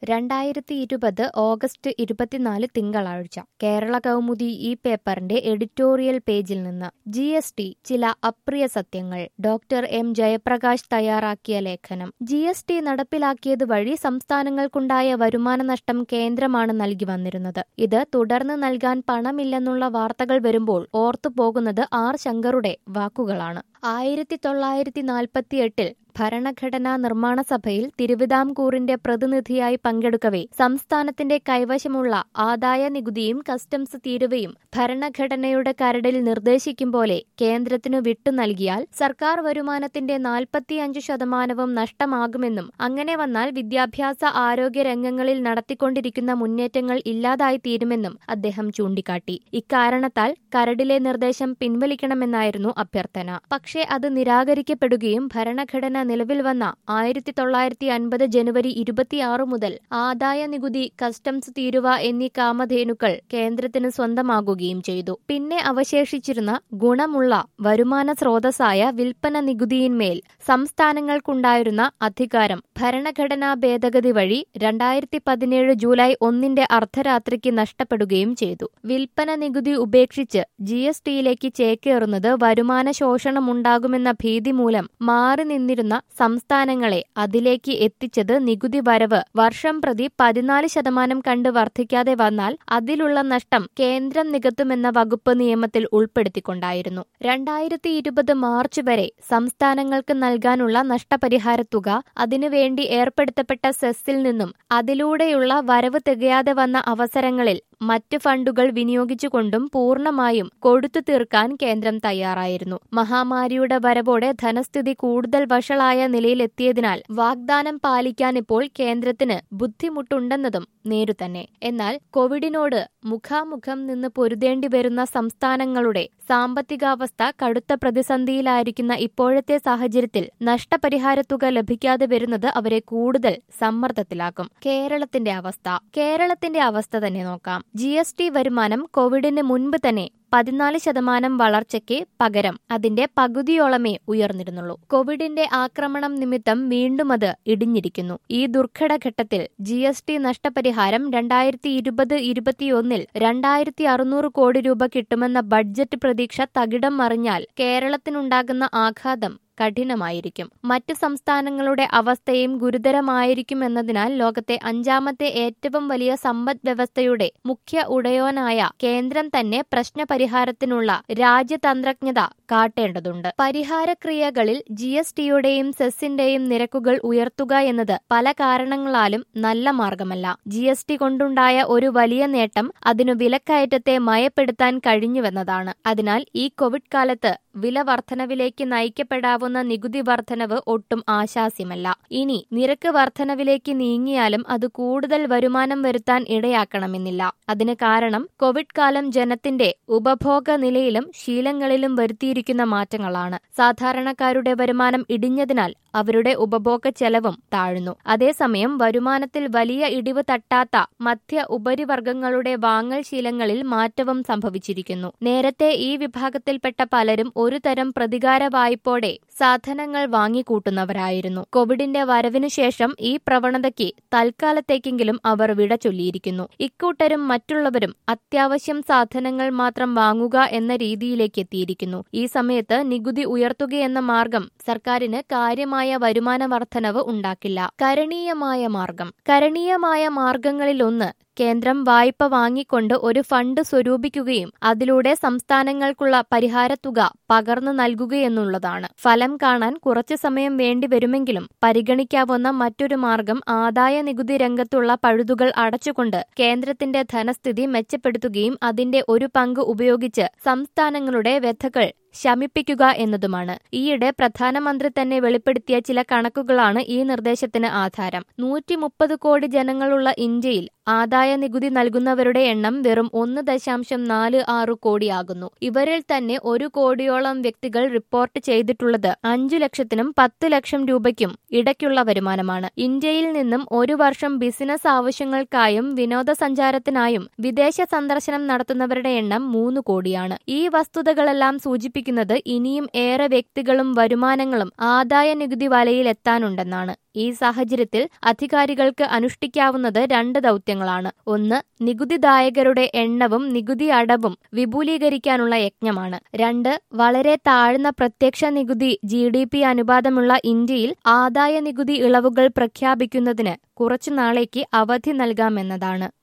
രണ്ടായിരത്തി ഇരുപത് ഓഗസ്റ്റ് ഇരുപത്തിനാല് തിങ്കളാഴ്ച കേരള കൗമുദി ഈ പേപ്പറിന്റെ എഡിറ്റോറിയൽ പേജിൽ നിന്ന് ജി എസ് ടി ചില അപ്രിയ സത്യങ്ങൾ ഡോക്ടർ എം ജയപ്രകാശ് തയ്യാറാക്കിയ ലേഖനം ജി എസ് ടി നടപ്പിലാക്കിയത് വഴി സംസ്ഥാനങ്ങൾക്കുണ്ടായ വരുമാന നഷ്ടം കേന്ദ്രമാണ് നൽകി വന്നിരുന്നത് ഇത് തുടർന്ന് നൽകാൻ പണമില്ലെന്നുള്ള വാർത്തകൾ വരുമ്പോൾ ഓർത്തുപോകുന്നത് ആർ ശങ്കറുടെ വാക്കുകളാണ് ആയിരത്തി തൊള്ളായിരത്തി നാൽപ്പത്തിയെട്ടിൽ ഭരണഘടനാ നിർമ്മാണ സഭയിൽ തിരുവിതാംകൂറിന്റെ പ്രതിനിധിയായി പങ്കെടുക്കവേ സംസ്ഥാനത്തിന്റെ കൈവശമുള്ള ആദായ നികുതിയും കസ്റ്റംസ് തീരുവയും ഭരണഘടനയുടെ കരടിൽ നിർദ്ദേശിക്കും പോലെ കേന്ദ്രത്തിനു വിട്ടു നൽകിയാൽ സർക്കാർ വരുമാനത്തിന്റെ നാൽപ്പത്തിയഞ്ച് ശതമാനവും നഷ്ടമാകുമെന്നും അങ്ങനെ വന്നാൽ വിദ്യാഭ്യാസ ആരോഗ്യ രംഗങ്ങളിൽ നടത്തിക്കൊണ്ടിരിക്കുന്ന മുന്നേറ്റങ്ങൾ ഇല്ലാതായി തീരുമെന്നും അദ്ദേഹം ചൂണ്ടിക്കാട്ടി ഇക്കാരണത്താൽ കരടിലെ നിർദ്ദേശം പിൻവലിക്കണമെന്നായിരുന്നു അഭ്യർത്ഥന പക്ഷേ അത് നിരാകരിക്കപ്പെടുകയും ഭരണഘടന നിലവിൽ വന്ന ആയിരത്തി തൊള്ളായിരത്തി അൻപത് ജനുവരി ഇരുപത്തിയാറ് മുതൽ ആദായ നികുതി കസ്റ്റംസ് തീരുവ എന്നീ കാമധേനുക്കൾ കേന്ദ്രത്തിന് സ്വന്തമാകുകയും ചെയ്തു പിന്നെ അവശേഷിച്ചിരുന്ന ഗുണമുള്ള വരുമാന സ്രോതസ്സായ വിൽപ്പന നികുതിയിന്മേൽ സംസ്ഥാനങ്ങൾക്കുണ്ടായിരുന്ന അധികാരം ഭരണഘടനാ ഭേദഗതി വഴി രണ്ടായിരത്തി പതിനേഴ് ജൂലൈ ഒന്നിന്റെ അർദ്ധരാത്രിക്ക് നഷ്ടപ്പെടുകയും ചെയ്തു വിൽപ്പന നികുതി ഉപേക്ഷിച്ച് ജി എസ് ടിയിലേക്ക് ചേക്കേറുന്നത് വരുമാന ശോഷണമുണ്ടാകുമെന്ന ഭീതി മൂലം മാറി നിന്നിരുന്ന സംസ്ഥാനങ്ങളെ അതിലേക്ക് എത്തിച്ചത് നികുതി വരവ് വർഷം പ്രതി പതിനാല് ശതമാനം കണ്ട് വർദ്ധിക്കാതെ വന്നാൽ അതിലുള്ള നഷ്ടം കേന്ദ്രം നികത്തുമെന്ന വകുപ്പ് നിയമത്തിൽ ഉൾപ്പെടുത്തിക്കൊണ്ടായിരുന്നു രണ്ടായിരത്തി ഇരുപത് മാർച്ച് വരെ സംസ്ഥാനങ്ങൾക്ക് നൽകാനുള്ള നഷ്ടപരിഹാര തുക അതിനുവേണ്ടി ഏർപ്പെടുത്തപ്പെട്ട സെസ്സിൽ നിന്നും അതിലൂടെയുള്ള വരവ് തികയാതെ വന്ന അവസരങ്ങളിൽ മറ്റ് ഫണ്ടുകൾ വിനിയോഗിച്ചുകൊണ്ടും പൂർണ്ണമായും കൊടുത്തു തീർക്കാൻ കേന്ദ്രം തയ്യാറായിരുന്നു മഹാമാരിയുടെ വരവോടെ ധനസ്ഥിതി കൂടുതൽ വഷളായ നിലയിലെത്തിയതിനാൽ വാഗ്ദാനം പാലിക്കാൻ ഇപ്പോൾ കേന്ദ്രത്തിന് ബുദ്ധിമുട്ടുണ്ടെന്നതും നേരുതന്നെ എന്നാൽ കോവിഡിനോട് മുഖാമുഖം നിന്ന് പൊരുതേണ്ടി വരുന്ന സംസ്ഥാനങ്ങളുടെ സാമ്പത്തികാവസ്ഥ കടുത്ത പ്രതിസന്ധിയിലായിരിക്കുന്ന ഇപ്പോഴത്തെ സാഹചര്യത്തിൽ നഷ്ടപരിഹാര തുക ലഭിക്കാതെ വരുന്നത് അവരെ കൂടുതൽ സമ്മർദ്ദത്തിലാക്കും കേരളത്തിന്റെ അവസ്ഥ കേരളത്തിന്റെ അവസ്ഥ തന്നെ നോക്കാം ജി എസ് ടി വരുമാനം കോവിഡിന് മുൻപ് തന്നെ പതിനാല് ശതമാനം വളർച്ചയ്ക്ക് പകരം അതിന്റെ പകുതിയോളമേ ഉയർന്നിരുന്നുള്ളൂ കോവിഡിന്റെ ആക്രമണം നിമിത്തം വീണ്ടും അത് ഇടിഞ്ഞിരിക്കുന്നു ഈ ദുർഘട ഘട്ടത്തിൽ ജി എസ് ടി നഷ്ടപരിഹാരം രണ്ടായിരത്തി ഇരുപത് ഇരുപത്തിയൊന്നിൽ രണ്ടായിരത്തി അറുന്നൂറ് കോടി രൂപ കിട്ടുമെന്ന ബഡ്ജറ്റ് പ്രതീക്ഷ തകിടം മറിഞ്ഞാൽ കേരളത്തിനുണ്ടാകുന്ന ആഘാതം കഠിനമായിരിക്കും മറ്റ് സംസ്ഥാനങ്ങളുടെ അവസ്ഥയും ഗുരുതരമായിരിക്കുമെന്നതിനാൽ ലോകത്തെ അഞ്ചാമത്തെ ഏറ്റവും വലിയ സമ്പദ് വ്യവസ്ഥയുടെ മുഖ്യ ഉടയോനായ കേന്ദ്രം തന്നെ പ്രശ്നപരിഹാരത്തിനുള്ള രാജ്യതന്ത്രജ്ഞത കാട്ടേണ്ടതുണ്ട് പരിഹാരക്രിയകളിൽ ജി എസ് ടിയുടെയും സെസ്സിന്റെയും നിരക്കുകൾ ഉയർത്തുക എന്നത് പല കാരണങ്ങളാലും നല്ല മാർഗമല്ല ജി എസ് ടി കൊണ്ടുണ്ടായ ഒരു വലിയ നേട്ടം അതിനു വിലക്കയറ്റത്തെ മയപ്പെടുത്താൻ കഴിഞ്ഞുവെന്നതാണ് അതിനാൽ ഈ കോവിഡ് കാലത്ത് വില വർധനവിലേക്ക് നയിക്കപ്പെടാവുന്ന നികുതി വർധനവ് ഒട്ടും ആശാസ്യമല്ല ഇനി നിരക്ക് വർധനവിലേക്ക് നീങ്ങിയാലും അത് കൂടുതൽ വരുമാനം വരുത്താൻ ഇടയാക്കണമെന്നില്ല അതിന് കാരണം കോവിഡ് കാലം ജനത്തിന്റെ ഉപഭോഗ നിലയിലും ശീലങ്ങളിലും വരുത്തിയിരിക്കുന്ന മാറ്റങ്ങളാണ് സാധാരണക്കാരുടെ വരുമാനം ഇടിഞ്ഞതിനാൽ അവരുടെ ഉപഭോഗ ചെലവും താഴ്ന്നു അതേസമയം വരുമാനത്തിൽ വലിയ ഇടിവ് തട്ടാത്ത മധ്യ ഉപരിവർഗങ്ങളുടെ വാങ്ങൽ ശീലങ്ങളിൽ മാറ്റവും സംഭവിച്ചിരിക്കുന്നു നേരത്തെ ഈ വിഭാഗത്തിൽപ്പെട്ട പലരും ഒരു തരം പ്രതികാര വായ്പോടെ സാധനങ്ങൾ വാങ്ങിക്കൂട്ടുന്നവരായിരുന്നു കോവിഡിന്റെ വരവിനു ശേഷം ഈ പ്രവണതയ്ക്ക് തൽക്കാലത്തേക്കെങ്കിലും അവർ വിട ചൊല്ലിയിരിക്കുന്നു ഇക്കൂട്ടരും മറ്റുള്ളവരും അത്യാവശ്യം സാധനങ്ങൾ മാത്രം വാങ്ങുക എന്ന രീതിയിലേക്ക് എത്തിയിരിക്കുന്നു ഈ സമയത്ത് നികുതി ഉയർത്തുകയെന്ന മാർഗം സർക്കാരിന് കാര്യമായ വരുമാന വർധനവ് ഉണ്ടാക്കില്ല കരണീയമായ മാർഗം കരണീയമായ മാർഗങ്ങളിലൊന്ന് കേന്ദ്രം വായ്പ വാങ്ങിക്കൊണ്ട് ഒരു ഫണ്ട് സ്വരൂപിക്കുകയും അതിലൂടെ സംസ്ഥാനങ്ങൾക്കുള്ള പരിഹാരത്തുക പകർന്നു നൽകുകയെന്നുള്ളതാണ് ഫലം കാണാൻ കുറച്ചു സമയം വേണ്ടിവരുമെങ്കിലും പരിഗണിക്കാവുന്ന മറ്റൊരു മാർഗം ആദായ നികുതി രംഗത്തുള്ള പഴുതുകൾ അടച്ചുകൊണ്ട് കേന്ദ്രത്തിന്റെ ധനസ്ഥിതി മെച്ചപ്പെടുത്തുകയും അതിന്റെ ഒരു പങ്ക് ഉപയോഗിച്ച് സംസ്ഥാനങ്ങളുടെ വ്യഥകൾ ശമിപ്പിക്കുക എന്നതുമാണ് ഈയിടെ പ്രധാനമന്ത്രി തന്നെ വെളിപ്പെടുത്തിയ ചില കണക്കുകളാണ് ഈ നിർദ്ദേശത്തിന് ആധാരം നൂറ്റി മുപ്പത് കോടി ജനങ്ങളുള്ള ഇന്ത്യയിൽ ആദായ നികുതി നൽകുന്നവരുടെ എണ്ണം വെറും ഒന്ന് ദശാംശം നാല് ആറ് കോടിയാകുന്നു ഇവരിൽ തന്നെ ഒരു കോടിയോളം വ്യക്തികൾ റിപ്പോർട്ട് ചെയ്തിട്ടുള്ളത് അഞ്ചു ലക്ഷത്തിനും പത്ത് ലക്ഷം രൂപയ്ക്കും ഇടയ്ക്കുള്ള വരുമാനമാണ് ഇന്ത്യയിൽ നിന്നും ഒരു വർഷം ബിസിനസ് ആവശ്യങ്ങൾക്കായും വിനോദസഞ്ചാരത്തിനായും വിദേശ സന്ദർശനം നടത്തുന്നവരുടെ എണ്ണം മൂന്ന് കോടിയാണ് ഈ വസ്തുതകളെല്ലാം സൂചിപ്പിക്കുന്നത് സൂചിപ്പിക്കുന്നത് ഇനിയും ഏറെ വ്യക്തികളും വരുമാനങ്ങളും ആദായ നികുതി വലയിലെത്താനുണ്ടെന്നാണ് ഈ സാഹചര്യത്തിൽ അധികാരികൾക്ക് അനുഷ്ഠിക്കാവുന്നത് രണ്ട് ദൗത്യങ്ങളാണ് ഒന്ന് നികുതിദായകരുടെ എണ്ണവും നികുതി അടവും വിപുലീകരിക്കാനുള്ള യജ്ഞമാണ് രണ്ട് വളരെ താഴ്ന്ന പ്രത്യക്ഷ നികുതി ജി ഡി പി അനുപാതമുള്ള ഇന്ത്യയിൽ ആദായ നികുതി ഇളവുകൾ പ്രഖ്യാപിക്കുന്നതിന് കുറച്ചുനാളേക്ക് അവധി നൽകാമെന്നതാണ്